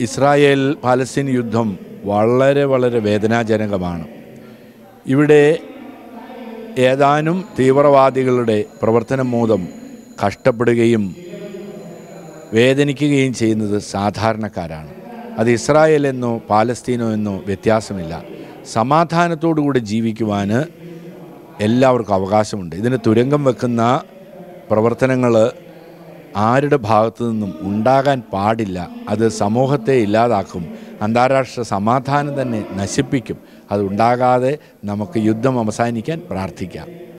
Israel Palestine യുദ്ധം വളരെ വളരെ വേദനാജനകമാണ് ഇവിടെ ഏതാനും തീവ്രവാദികളുടെ പ്രവർത്തനം മൂലം കഷ്ടപ്പെടുകയും വേദനിക്കുകയും ചെയ്യുന്നത് സാധാരണക്കാരാണ് അത് ഇസ്രായേൽ എന്നോ പാലസ്തീനോ എന്നോ വ്യത്യാസമില്ല സമാധാനത്തോടുകൂടി ജീവിക്കുവാൻ എല്ലാവർക്കും അവകാശമുണ്ട് ഇതിന് തുരങ്കം വെക്കുന്ന പ്രവർത്തനങ്ങൾ ആരുടെ ഭാഗത്തു നിന്നും ഉണ്ടാകാൻ പാടില്ല അത് സമൂഹത്തെ ഇല്ലാതാക്കും അന്താരാഷ്ട്ര സമാധാനം തന്നെ നശിപ്പിക്കും അത് ഉണ്ടാകാതെ നമുക്ക് യുദ്ധം അവസാനിക്കാൻ പ്രാർത്ഥിക്കാം